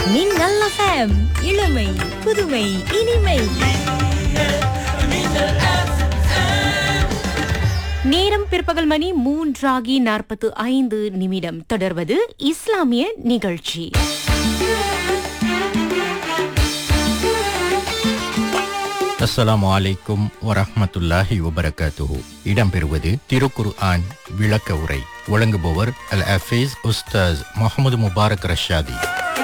மின்னல் FM இளமை புதுமை இனிமை நேரம் பிற்பகல் மணி மூன்றாகி நாற்பத்து ஐந்து நிமிடம் தொடர்வது இஸ்லாமிய நிகழ்ச்சி அஸ்ஸலாமு அலைக்கும் வரஹ்மத்துல்லாஹி வபரகாத்துஹு இடம்பெறுவது திருக்குர் ஆன் விளக்க உரை வழங்குபவர் அல் அஃபீஸ் உஸ்தாஸ் முகமது முபாரக் ரஷாதி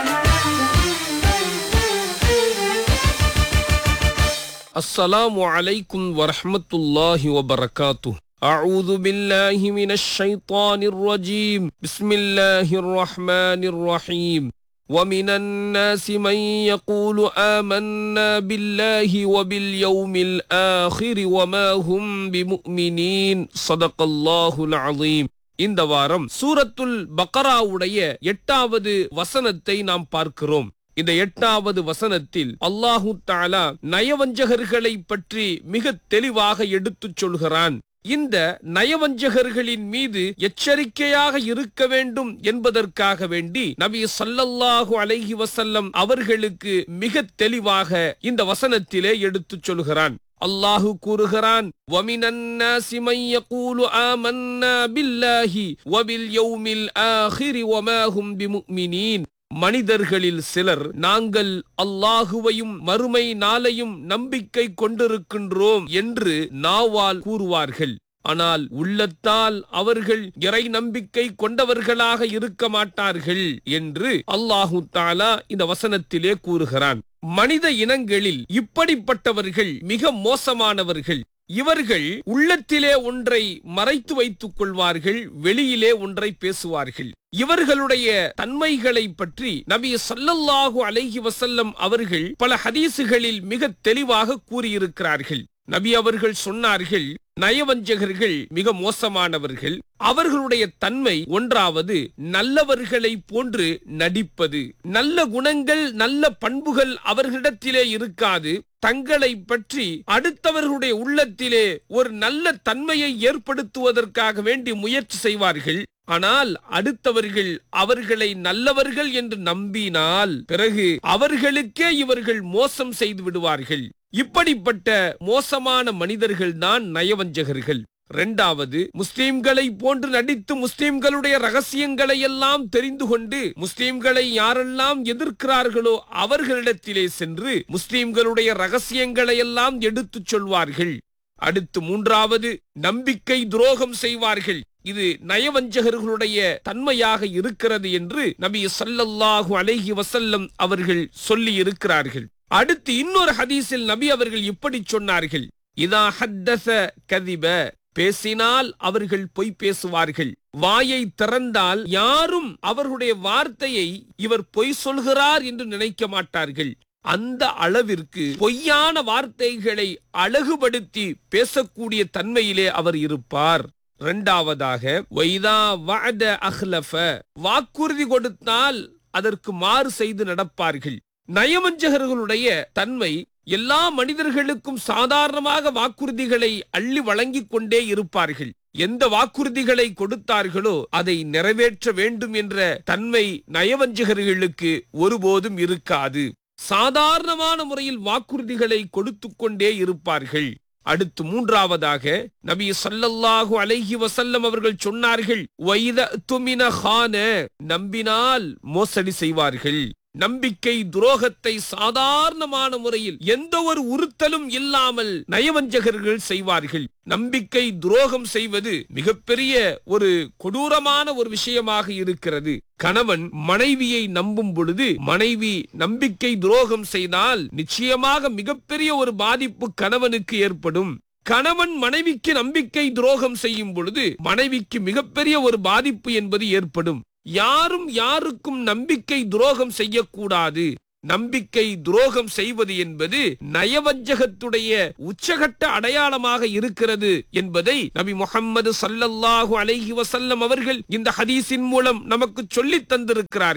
السلام عليكم ورحمة الله وبركاته أعوذ بالله من الشيطان الرجيم بسم الله الرحمن الرحيم ومن الناس من يقول آمنا بالله وباليوم الآخر وما هم بمؤمنين صدق الله العظيم இந்த வாரம் சூரத்துல் பக்கராவுடைய எட்டாவது வசனத்தை நாம் பார்க்கிறோம் இந்த எட்டாவது வசனத்தில் அல்லாஹு தாலா நயவஞ்சகர்களை பற்றி மிக தெளிவாக எடுத்துச் சொல்கிறான் இந்த நயவஞ்சகர்களின் மீது எச்சரிக்கையாக இருக்க வேண்டும் என்பதற்காக வேண்டி நபி ஸல்லல்லாஹு அலைஹி வஸல்லம் அவர்களுக்கு மிக தெளிவாக இந்த வசனத்திலே எடுத்துச் சொல்கிறான் அல்லாஹு கூறுகிறான் وَمِنَ النَّاسِ مَن يَقُولُ آمَنَّا بِاللَّهِ وَبِالْيَوْمِ الْآخِرِ وَمَا هُمْ بِمُؤْمِنِينَ மனிதர்களில் சிலர் நாங்கள் அல்லாஹுவையும் மறுமை நாளையும் நம்பிக்கை கொண்டிருக்கின்றோம் என்று நாவால் கூறுவார்கள் ஆனால் உள்ளத்தால் அவர்கள் இறை நம்பிக்கை கொண்டவர்களாக இருக்க மாட்டார்கள் என்று அல்லாஹு தாலா இந்த வசனத்திலே கூறுகிறான் மனித இனங்களில் இப்படிப்பட்டவர்கள் மிக மோசமானவர்கள் இவர்கள் உள்ளத்திலே ஒன்றை மறைத்து வைத்துக் கொள்வார்கள் வெளியிலே ஒன்றை பேசுவார்கள் இவர்களுடைய தன்மைகளை பற்றி நபி ஸல்லல்லாஹு அலைஹி வஸல்லம் அவர்கள் பல ஹதீசுகளில் மிக தெளிவாக கூறியிருக்கிறார்கள் நபி அவர்கள் சொன்னார்கள் நயவஞ்சகர்கள் மிக மோசமானவர்கள் அவர்களுடைய தன்மை ஒன்றாவது நல்லவர்களை போன்று நடிப்பது நல்ல குணங்கள் நல்ல பண்புகள் அவர்களிடத்திலே இருக்காது தங்களை பற்றி அடுத்தவர்களுடைய உள்ளத்திலே ஒரு நல்ல தன்மையை ஏற்படுத்துவதற்காக வேண்டி முயற்சி செய்வார்கள் ஆனால் அடுத்தவர்கள் அவர்களை நல்லவர்கள் என்று நம்பினால் பிறகு அவர்களுக்கே இவர்கள் மோசம் செய்து விடுவார்கள் இப்படிப்பட்ட மோசமான மனிதர்கள் தான் நயவஞ்சகர்கள் இரண்டாவது முஸ்லிம்களை போன்று நடித்து முஸ்லிம்களுடைய ரகசியங்களை எல்லாம் தெரிந்து கொண்டு முஸ்லிம்களை யாரெல்லாம் எதிர்க்கிறார்களோ அவர்களிடத்திலே சென்று முஸ்லிம்களுடைய ரகசியங்களை எல்லாம் எடுத்துச் சொல்வார்கள் அடுத்து மூன்றாவது நம்பிக்கை துரோகம் செய்வார்கள் இது நயவஞ்சகர்களுடைய தன்மையாக இருக்கிறது என்று நபி ஸல்லல்லாஹு அலைஹி வஸல்லம் அவர்கள் சொல்லி இருக்கிறார்கள் அடுத்து இன்னொரு ஹதீஸில் நபி அவர்கள் இப்படி சொன்னார்கள் இதா ஹத்தஸ கதிப பேசினால் அவர்கள் பொய் பேசுவார்கள் வாயை திறந்தால் யாரும் அவர்களுடைய வார்த்தையை இவர் பொய் சொல்கிறார் என்று நினைக்க மாட்டார்கள் அந்த அளவிற்கு பொய்யான வார்த்தைகளை அழகுபடுத்தி பேசக்கூடிய தன்மையிலே அவர் இருப்பார் இரண்டாவதாக வைதா வஅத அஹ்லஃப வாக்குறுதி கொடுத்தால் அதற்கு மாறு செய்து நடப்பார்கள் நயவஞ்சகர்களுடைய தன்மை எல்லா மனிதர்களுக்கும் சாதாரணமாக வாக்குறுதிகளை அள்ளி வழங்கிக் கொண்டே இருப்பார்கள் எந்த வாக்குறுதிகளை கொடுத்தார்களோ அதை நிறைவேற்ற வேண்டும் என்ற தன்மை நயவஞ்சகர்களுக்கு ஒருபோதும் இருக்காது சாதாரணமான முறையில் வாக்குறுதிகளை கொடுத்து கொண்டே இருப்பார்கள் அடுத்து மூன்றாவதாக நபி ஸல்லல்லாஹு அலைஹி வஸல்லம் அவர்கள் சொன்னார்கள் வைத துமின ஹான நம்பினால் மோசடி செய்வார்கள் நம்பிக்கை துரோகத்தை சாதாரணமான முறையில் எந்த ஒரு உறுத்தலும் இல்லாமல் நயவஞ்சகர்கள் செய்வார்கள் நம்பிக்கை துரோகம் செய்வது மிகப்பெரிய ஒரு கொடூரமான ஒரு விஷயமாக இருக்கிறது கணவன் மனைவியை நம்பும் பொழுது மனைவி நம்பிக்கை துரோகம் செய்தால் நிச்சயமாக மிகப்பெரிய ஒரு பாதிப்பு கணவனுக்கு ஏற்படும் கணவன் மனைவிக்கு நம்பிக்கை துரோகம் செய்யும் பொழுது மனைவிக்கு மிகப்பெரிய ஒரு பாதிப்பு என்பது ஏற்படும் யாரும் யாருக்கும் நம்பிக்கை துரோகம் செய்யக்கூடாது நம்பிக்கை துரோகம் செய்வது என்பது நயவஞ்சகத்துடைய உச்சகட்ட அடையாளமாக இருக்கிறது என்பதை நபி முகம்மது சல்லல்லாஹு அலைஹி வசல்லம் அவர்கள் இந்த ஹதீஸின் மூலம் நமக்கு சொல்லித் தந்திருக்கிறார்கள்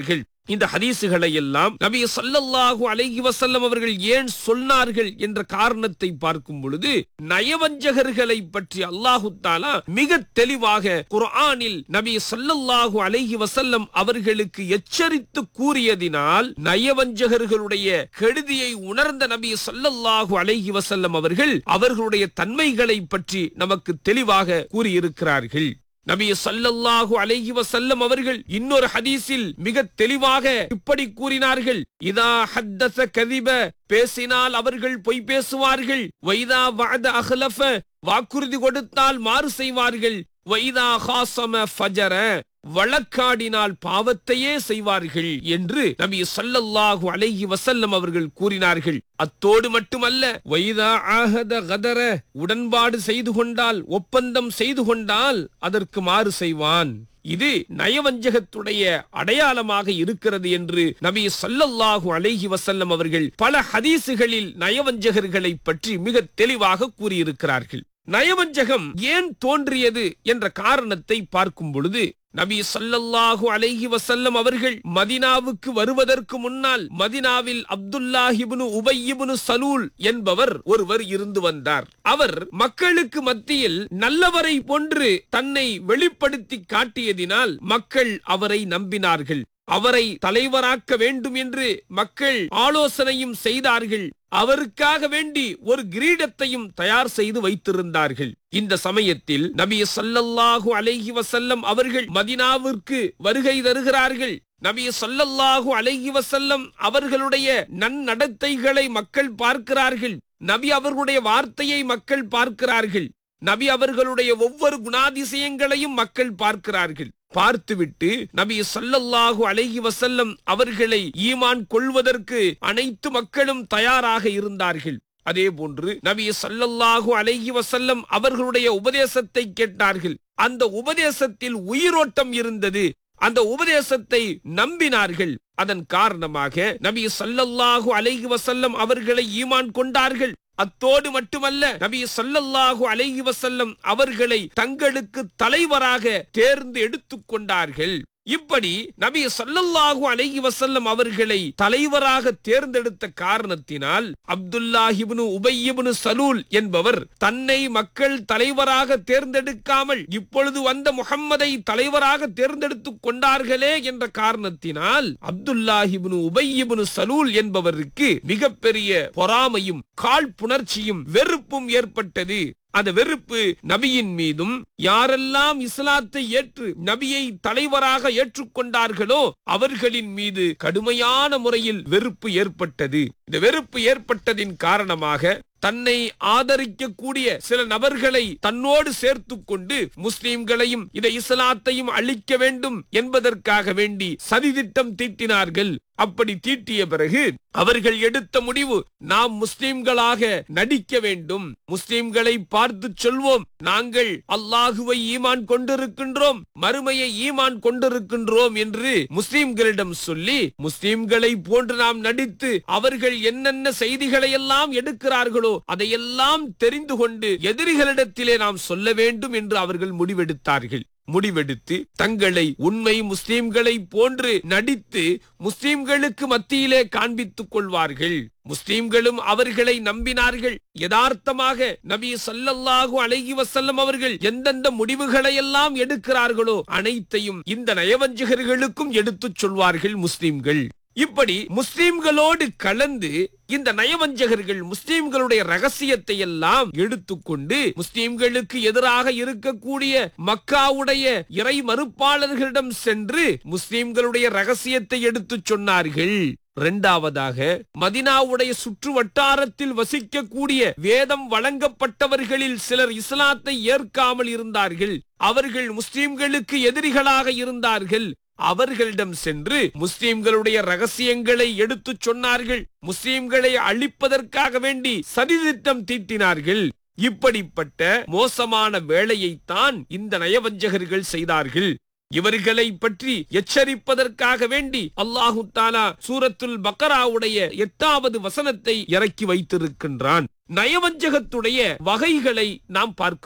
இந்த ஹதீசுகளை எல்லாம் நபி ஸல்லல்லாஹு அலைஹி வஸல்லம் அவர்கள் ஏன் சொன்னார்கள் என்ற காரணத்தை பார்க்கும் பொழுது நயவஞ்சகர்களை பற்றி அல்லாஹு தாலா மிக தெளிவாக குர்ஆனில் நபி ஸல்லல்லாஹு அலைஹி வஸல்லம் அவர்களுக்கு எச்சரித்து கூறியதினால் நயவஞ்சகர்களுடைய கெடுதியை உணர்ந்த நபி ஸல்லல்லாஹு அலைஹி வஸல்லம் அவர்கள் அவர்களுடைய தன்மைகளை பற்றி நமக்கு தெளிவாக கூறியிருக்கிறார்கள் நபி ஸல்லல்லாஹு அலைஹி வஸல்லம் அவர்கள் இன்னொரு ஹதீஸில் மிக தெளிவாக இப்படி கூறினார்கள் இதா ஹத்தஸ கதிப பேசினால் அவர்கள் பொய் பேசுவார்கள் வைதா வஅத அஹ்லஃப வாக்குறுதி கொடுத்தால் மாறு செய்வார்கள் வைதா ஹாசம ஃபஜர வழக்காடினால் பாவத்தையே செய்வார்கள் என்று நபி ஸல்லல்லாஹு அலைஹி வஸல்லம் அவர்கள் கூறினார்கள் அத்தோடு மட்டுமல்ல வைதா ஆஹத கதர உடன்பாடு செய்து கொண்டால் ஒப்பந்தம் செய்து கொண்டால் அதற்கு மாறு செய்வான் இது நயவஞ்சகத்துடைய அடையாளமாக இருக்கிறது என்று நபி ஸல்லல்லாஹு அலைஹி வஸல்லம் அவர்கள் பல ஹதீசுகளில் நயவஞ்சகர்களை பற்றி மிக தெளிவாக கூறியிருக்கிறார்கள் நயவஞ்சகம் ஏன் தோன்றியது என்ற காரணத்தை பார்க்கும் பொழுது நபி ஸல்லல்லாஹு அலைஹி வஸல்லம் அவர்கள் மதினாவுக்கு வருவதற்கு முன்னால் மதினாவில் அப்துல்லாஹிப்னு உபையிப்னு சலூல் என்பவர் ஒருவர் இருந்து வந்தார் அவர் மக்களுக்கு மத்தியில் நல்லவரை போன்று தன்னை வெளிப்படுத்தி காட்டியதினால் மக்கள் அவரை நம்பினார்கள் அவரை தலைவராக்க வேண்டும் என்று மக்கள் ஆலோசனையும் செய்தார்கள் அவருக்காக வேண்டி ஒரு கிரீடத்தையும் தயார் செய்து வைத்திருந்தார்கள் இந்த சமயத்தில் நபி ஸல்லல்லாஹு அலைஹி வஸல்லம் அவர்கள் மதினாவிற்கு வருகை தருகிறார்கள் நபி ஸல்லல்லாஹு அலைஹி வஸல்லம் அவர்களுடைய நன்னடத்தைகளை மக்கள் பார்க்கிறார்கள் நபி அவர்களுடைய வார்த்தையை மக்கள் பார்க்கிறார்கள் நபி அவர்களுடைய ஒவ்வொரு குணாதிசயங்களையும் மக்கள் பார்க்கிறார்கள் பார்த்துவிட்டு நபி ஸல்லல்லாஹு அலைஹி வஸல்லம் அவர்களை ஈமான் கொள்வதற்கு அனைத்து மக்களும் தயாராக இருந்தார்கள் அதே போன்று நபி ஸல்லல்லாஹு அலைஹி வஸல்லம் அவர்களுடைய உபதேசத்தை கேட்டார்கள் அந்த உபதேசத்தில் உயிரோட்டம் இருந்தது அந்த உபதேசத்தை நம்பினார்கள் அதன் காரணமாக நபி ஸல்லல்லாஹு அலைஹி வஸல்லம் அவர்களை ஈமான் கொண்டார்கள் அத்தோடு மட்டுமல்ல நபி ஸல்லல்லாஹு அலைஹி வஸல்லம் அவர்களை தங்களுக்கு தலைவராக தேர்ந்து எடுத்துக் கொண்டார்கள் இப்படி நபி ஸல்லல்லாஹு அலைஹி வஸல்லம் அவர்களை தலைவராக தேர்ந்தெடுத்த காரணத்தினால் அப்துல்லாஹிப்னு உபையிப்னு சலூல் என்பவர் தன்னை மக்கள் தலைவராக தேர்ந்தெடுக்காமல் இப்பொழுது வந்த முகம்மதை தலைவராக தேர்ந்தெடுத்துக் கொண்டார்களே என்ற காரணத்தினால் அப்துல்லாஹிப்னு உபையிப்னு சலூல் என்பவருக்கு மிகப்பெரிய பொறாமையும் காழ்ப்புணர்ச்சியும் வெறுப்பும் ஏற்பட்டது அந்த வெறுப்பு நபியின் மீதும் யாரெல்லாம் இஸ்லாத்தை ஏற்று நபியை தலைவராக ஏற்றுக்கொண்டார்களோ அவர்களின் மீது கடுமையான முறையில் வெறுப்பு ஏற்பட்டது இந்த வெறுப்பு ஏற்பட்டதின் காரணமாக தன்னை ஆதரிக்கக்கூடிய சில நபர்களை தன்னோடு சேர்த்து கொண்டு முஸ்லிம்களையும் இந்த இஸ்லாத்தையும் அழிக்க வேண்டும் என்பதற்காக வேண்டி சதிதிட்டம் தீட்டினார்கள் அப்படி தீட்டிய பிறகு அவர்கள் எடுத்த முடிவு நாம் முஸ்லிம்களாக நடிக்க வேண்டும் முஸ்லிம்களை பார்த்து சொல்வோம் நாங்கள் அல்லாஹுவை ஈமான் கொண்டிருக்கின்றோம் மறுமையை ஈமான் கொண்டிருக்கின்றோம் என்று முஸ்லிம்களிடம் சொல்லி முஸ்லிம்களை போன்று நாம் நடித்து அவர்கள் என்னென்ன செய்திகளை எல்லாம் எடுக்கிறார்களோ அதையெல்லாம் தெரிந்து கொண்டு எதிரிகளிடத்திலே நாம் சொல்ல வேண்டும் என்று அவர்கள் முடிவெடுத்தார்கள் முடிவெடுத்து தங்களை உண்மை முஸ்லிம்களை போன்று நடித்து முஸ்லிம்களுக்கு மத்தியிலே காண்பித்துக் கொள்வார்கள் முஸ்லிம்களும் அவர்களை நம்பினார்கள் யதார்த்தமாக நபி ஸல்லல்லாஹு அலைஹி வஸல்லம் அவர்கள் எந்தெந்த முடிவுகளை எல்லாம் எடுக்கிறார்களோ அனைத்தையும் இந்த நயவஞ்சகர்களுக்கும் எடுத்துச் சொல்வார்கள் முஸ்லிம்கள் இப்படி முஸ்லிம்களோடு கலந்து இந்த நயவஞ்சகர்கள் முஸ்லிம்களுடைய ரகசியத்தை எல்லாம் எடுத்துக்கொண்டு முஸ்லிம்களுக்கு எதிராக இருக்கக்கூடிய மக்காவுடைய இறை மறுப்பாளர்களிடம் சென்று முஸ்லிம்களுடைய ரகசியத்தை எடுத்துச் சொன்னார்கள் இரண்டாவதாக மதினாவுடைய சுற்று வட்டாரத்தில் வசிக்கக்கூடிய வேதம் வழங்கப்பட்டவர்களில் சிலர் இஸ்லாத்தை ஏற்காமல் இருந்தார்கள் அவர்கள் முஸ்லிம்களுக்கு எதிரிகளாக இருந்தார்கள் அவர்களிடம் சென்று முஸ்லிம்களுடைய ரகசியங்களை எடுத்துச் சொன்னார்கள் முஸ்லிம்களை அழிப்பதற்காக வேண்டி சதிதிட்டம் தீட்டினார்கள் இப்படிப்பட்ட மோசமான வேலையைத்தான் இந்த நயவஞ்சகர்கள் செய்தார்கள் இவர்களை பற்றி எச்சரிப்பதற்காக வேண்டி அல்லாஹு தாலா சூரத்துல் பக்கராவுடைய எட்டாவது வசனத்தை இறக்கி வைத்திருக்கின்றான் நயவஞ்சகத்துடைய வகைகளை நாம் பார்க்கிறோம்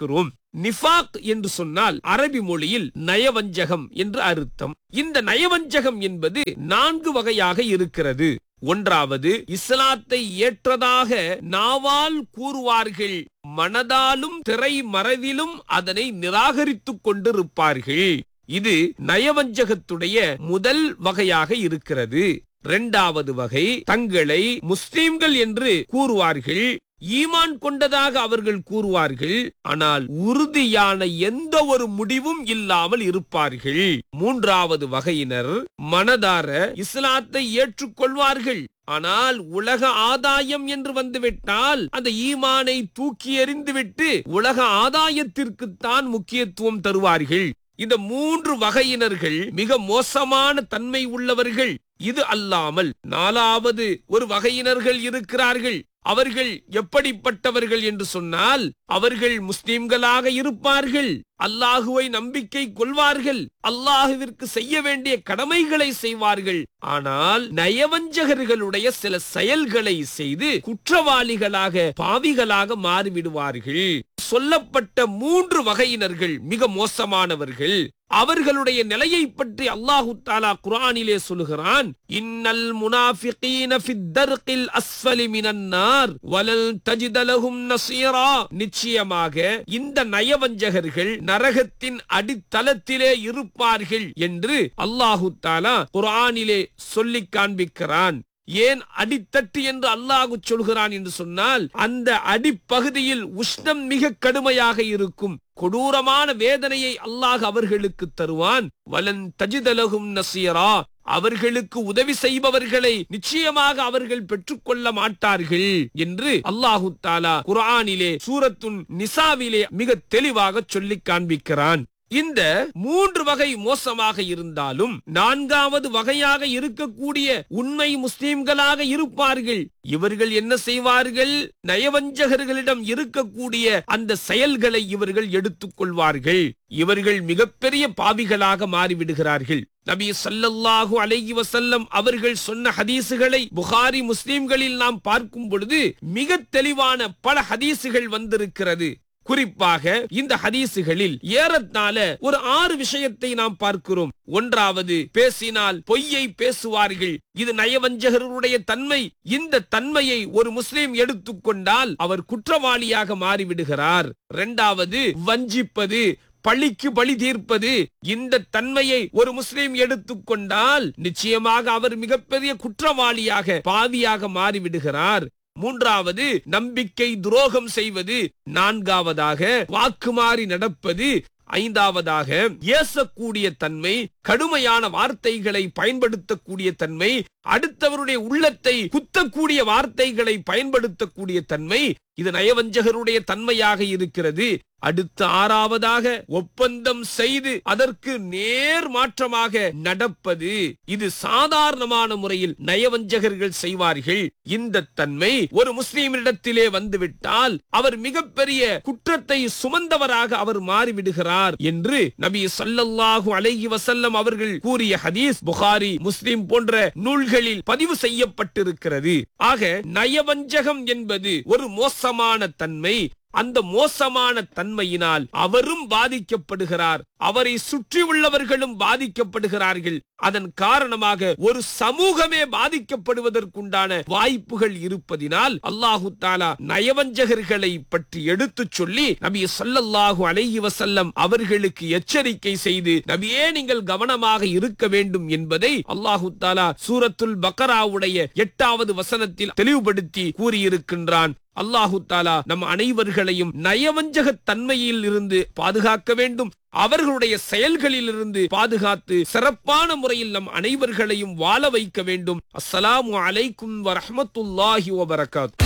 நிஃபாக் என்று சொன்னால் அரபி மொழியில் நயவஞ்சகம் என்று அர்த்தம் இந்த நயவஞ்சகம் என்பது நான்கு வகையாக இருக்கிறது ஒன்றாவது இஸ்லாத்தை ஏற்றதாக நாவால் கூறுவார்கள் மனதாலும் திரை மறதிலும் அதனை நிராகரித்துக் கொண்டிருப்பார்கள் இது நயவஞ்சகத்துடைய முதல் வகையாக இருக்கிறது இரண்டாவது வகை தங்களை முஸ்லிம்கள் என்று கூறுவார்கள் ஈமான் கொண்டதாக அவர்கள் கூறுவார்கள் ஆனால் உறுதியான எந்த ஒரு முடிவும் இல்லாமல் இருப்பார்கள் மூன்றாவது வகையினர் மனதார இஸ்லாத்தை ஏற்றுக்கொள்வார்கள் ஆனால் உலக ஆதாயம் என்று வந்துவிட்டால் அந்த ஈமானை தூக்கி எறிந்துவிட்டு உலக ஆதாயத்திற்குத்தான் முக்கியத்துவம் தருவார்கள் இந்த மூன்று வகையினர்கள் மிக மோசமான தன்மை உள்ளவர்கள் இது அல்லாமல் நாலாவது ஒரு வகையினர்கள் இருக்கிறார்கள் அவர்கள் எப்படிப்பட்டவர்கள் என்று சொன்னால் அவர்கள் முஸ்லிம்களாக இருப்பார்கள் அல்லாஹுவை நம்பிக்கை கொள்வார்கள் அல்லாஹுவிற்கு செய்ய வேண்டிய கடமைகளை செய்வார்கள் ஆனால் நயவஞ்சகர்களுடைய சில செயல்களை செய்து குற்றவாளிகளாக பாவிகளாக மாறிவிடுவார்கள் சொல்லப்பட்ட மூன்று வகையினர்கள் மிக மோசமானவர்கள் அவர்களுடைய நிலையை பற்றி அல்லாஹு தாலா குரானிலே சொல்லுகிறான் இன்னல் முனாஃபிகீன ஃபித் தர்கில் அஸ்ஃபலி மினன் நார் வலல் தஜித லஹும் நஸீரா நிச்சயமாக இந்த நயவஞ்சகர்கள் நரகத்தின் அடித்தளத்திலே இருப்பார்கள் என்று அல்லாஹு தாலா குரானிலே சொல்லிக் காண்பிக்கிறான் ஏன் அடித்தட்டு என்று அல்லாஹு சொல்கிறான் என்று சொன்னால் அந்த அடிப்பகுதியில் உஷ்ணம் மிக கடுமையாக இருக்கும் கொடூரமான வேதனையை அல்லாஹ் அவர்களுக்கு தருவான் வலன் தஜிதலகும் நசீரா அவர்களுக்கு உதவி செய்பவர்களை நிச்சயமாக அவர்கள் பெற்றுக்கொள்ள மாட்டார்கள் என்று அல்லாஹு தாலா குரானிலே சூரத்துன் நிசாவிலே மிக தெளிவாக சொல்லிக் காண்பிக்கிறான் இந்த மூன்று வகை மோசமாக இருந்தாலும் நான்காவது வகையாக இருக்கக்கூடிய உண்மை முஸ்லிம்களாக இருப்பார்கள் இவர்கள் என்ன செய்வார்கள் நயவஞ்சகர்களிடம் இருக்கக்கூடிய அந்த செயல்களை இவர்கள் எடுத்துக் கொள்வார்கள் இவர்கள் மிகப்பெரிய பாவிகளாக மாறிவிடுகிறார்கள் நபி சல்லல்லாஹு அலைஹி வசல்லம் அவர்கள் சொன்ன ஹதீசுகளை புகாரி முஸ்லிம்களில் நாம் பார்க்கும் பொழுது மிக தெளிவான பல ஹதீசுகள் வந்திருக்கிறது குறிப்பாக இந்த ஹதீசுகளில் ஏறத்தாழ ஒரு ஆறு விஷயத்தை நாம் பார்க்கிறோம் ஒன்றாவது பேசினால் பொய்யை பேசுவார்கள் இது நயவஞ்சகருடைய தன்மை இந்த தன்மையை ஒரு முஸ்லிம் எடுத்துக்கொண்டால் அவர் குற்றவாளியாக மாறிவிடுகிறார் இரண்டாவது வஞ்சிப்பது பழிக்கு பழி தீர்ப்பது இந்த தன்மையை ஒரு முஸ்லிம் எடுத்துக்கொண்டால் நிச்சயமாக அவர் மிகப்பெரிய குற்றவாளியாக பாவியாக மாறிவிடுகிறார் மூன்றாவது நம்பிக்கை துரோகம் செய்வது நான்காவதாக வாக்குமாறி நடப்பது ஐந்தாவதாக ஏசக்கூடிய தன்மை கடுமையான வார்த்தைகளை பயன்படுத்தக்கூடிய தன்மை அடுத்தவருடைய உள்ளத்தை குத்தக்கூடிய வார்த்தைகளை பயன்படுத்தக்கூடிய தன்மை இது நயவஞ்சகருடைய தன்மையாக இருக்கிறது அடுத்த ஆறாவதாக ஒப்பந்தம் செய்து அதற்கு நேர் மாற்றமாக நடப்பது இது சாதாரணமான முறையில் நயவஞ்சகர்கள் செய்வார்கள் இந்த தன்மை ஒரு முஸ்லீமிடத்திலே வந்துவிட்டால் அவர் மிகப்பெரிய குற்றத்தை சுமந்தவராக அவர் மாறிவிடுகிறார் என்று நபி ஸல்லல்லாஹு அலைஹி வஸல்லம் அவர்கள் கூறிய ஹதீஸ் புகாரி முஸ்லிம் போன்ற நூல்களில் பதிவு செய்யப்பட்டிருக்கிறது ஆக நயவஞ்சகம் என்பது ஒரு மோசமான தன்மை அந்த மோசமான தன்மையினால் அவரும் பாதிக்கப்படுகிறார் அவரை சுற்றி உள்ளவர்களும் பாதிக்கப்படுகிறார்கள் அதன் காரணமாக ஒரு சமூகமே பாதிக்கப்படுவதற்குண்டான வாய்ப்புகள் இருப்பதினால் அல்லாஹு தாலா நயவஞ்சகர்களை பற்றி எடுத்துச் சொல்லி நபி ஸல்லல்லாஹு அலைஹி வஸல்லம் அவர்களுக்கு எச்சரிக்கை செய்து நபியே நீங்கள் கவனமாக இருக்க வேண்டும் என்பதை அல்லாஹு தாலா சூரத்துல் பக்கராவுடைய எட்டாவது வசனத்தில் தெளிவுபடுத்தி கூறியிருக்கின்றான் அல்லாஹு தாலா நம் அனைவர்களையும் நயவஞ்சக தன்மையில் இருந்து பாதுகாக்க வேண்டும் அவர்களுடைய செயல்களில் இருந்து பாதுகாத்து சிறப்பான முறையில் நம் அனைவர்களையும் வாழ வைக்க வேண்டும் அஸ்ஸலாமு அலைக்கும் வரஹ்மத்துல்லாஹி வபரகாத்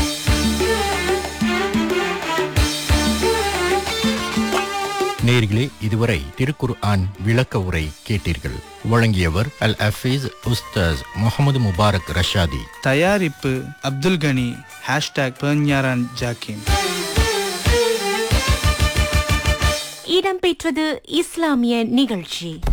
நேர்களே இதுவரை திருக்குர் ஆன் விளக்க உரை கேட்டீர்கள் வழங்கியவர் அல் அஃபீஸ் உஸ்தாஸ் முகமது முபாரக் ரஷாதி தயாரிப்பு அப்துல் கனி ஹேஷ்டாக் பெர்ஞாரான் ஜாக்கிம் இடம்பெற்றது இஸ்லாமிய நிகழ்ச்சி